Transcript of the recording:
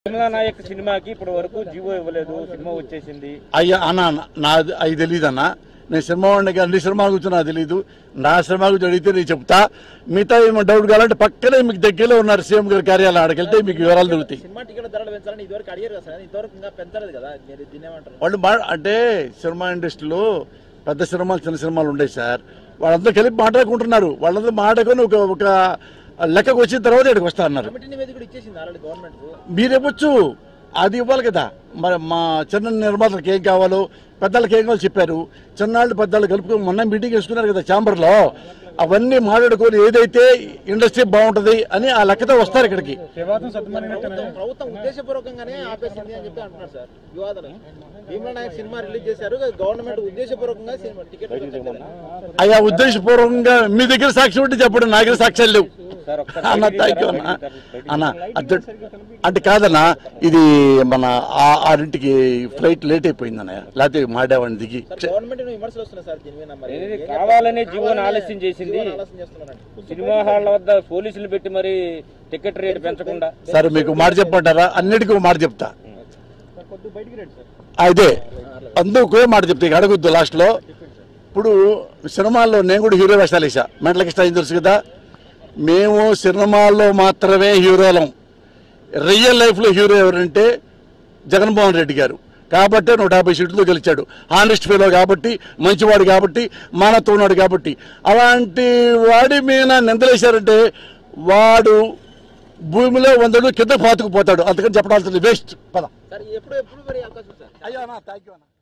Cinema Naik సినిమాకి ఇప్పటి వరకు జీవో ఇవ్వలేదు సినిమా వచ్చేసింది అయ్యా అన్న నా అవి తెలియదు అన్న నేను సినిమా వాడికి అన్ని సినిమా గురించి నాకు తెలియదు నా సినిమా గురించి అడిగితే నేను చెప్తా మిగతా ఏమైనా డౌట్ కావాలంటే పక్కనే మీకు దగ్గరలో ఉన్నారు సీఎం గారి కార్యాలయం ఆడికి వెళ్తే మీకు వివరాలు దొరుకుతాయి సినిమా టికెట్ ధరలు పెంచాలని ఇదివరకు అడిగారు కదా సార్ ఇంతవరకు ఇంకా పెంచలేదు కదా మీరు దీన్ని ఏమంటారు వాళ్ళు మా అంటే సినిమా ఇండస్ట్రీలో పెద్ద సినిమాలు చిన్న సినిమాలు ఉన్నాయి సార్ వాళ్ళందరూ కలిపి మాట్లాడుకుంటున్నారు వాళ్ళందరూ మాట్లాడుకొని ఒక ఒక లెక్కకు వచ్చిన తర్వాత ఇక్కడికి వస్తా అన్నారు కమిటీ నివేదిక కూడా ఇచ్చేసింది ఆల్రెడీ గవర్నమెంట్ మీరు ఇవ్వచ్చు అది ఇవ్వాలి కదా మరి మా చిన్న నిర్మాతలకు ఏం కావాలో పెద్దలకు ఏం కావాలో చెప్పారు చిన్నాళ్ళు పెద్దలు కలుపుకొని మొన్న మీటింగ్ వేసుకున్నారు కదా ఛాంబర్లో అవన్నీ మాట్లాడుకొని ఏదైతే ఇండస్ట్రీ బాగుంటుంది అని ఆ లెక్కతో వస్తారు ఇక్కడికి ప్రభుత్వం ప్రభుత్వం ఉద్దేశపూర్వకంగానే ఆపేసింది అని చెప్పి అంటున్నారు సార్ వివాదాలు భీమలా నాయక్ సినిమా రిలీజ్ చేశారు గవర్నమెంట్ ఉద్దేశపూర్వకంగా సినిమా టికెట్ అయ్యా ఉద్దేశపూర్వకంగా మీ దగ్గర సాక్షి ఉంటే చెప్పండి నా దగ్గర సాక్ష్యాలు లేవు సార్ ఒకసారి అన్న థ్యాంక్ యూ అన్న అన్న అద్ద- అంటే కాదన్నా ఇది మన ఆ- ఆరింటికి ఫ్లైట్ లేట్ అయిపోయింది అన్నయ్య లేకపోతే మాడేవాడిని దిగి గవర్నమెంట్ విమర్శలు వస్తున్నాయి సార్ దీని మీద మరి ఇది ఏం కావాలనే చెప్తారు? జీవోని కావాలనే ఆలస్యం చేసింది. జీవోని ఆలస్యం చేస్తున్నారండి సినిమా హాళ్ల వద్ద పోలీసులు పెట్టి మరి టికెట్ రేట్ పెంచకుండా సరే మీకు మాట చెప్పమంటారా అన్నిటికీ ఒక మాట చెప్తా అదే అందుకు మాట చెప్తా ఇక అడగొద్దు లాస్ట్లో ఇప్పుడు సినిమాల్లో నేను కూడా హీరో వేషాలు వేసా మెంటలకి ఇష్టం తెలుసు కదా మేము సినిమాల్లో మాత్రమే హీరోలం రియల్ లైఫ్లో హీరో ఎవరంటే జగన్మోహన్ రెడ్డి గారు కాబట్టి నూట యాభై సీట్లతో గెలిచాడు ఆనెస్ట్ ఫీలో కాబట్టి మంచివాడు కాబట్టి మానవత్వం ఉన్నాడు కాబట్టి అలాంటి వాడి మీద నిందలేశారంటే వాడు భూమిలో వందడు కింద పాతుకుపోతాడు అందుకని చెప్పడాల్సింది వేస్ట్ పద సార్ ఎప్పుడు ఎప్పుడు మరి అవకాశం సార్ అయ్యా థ్యాంక్ యూ అన్న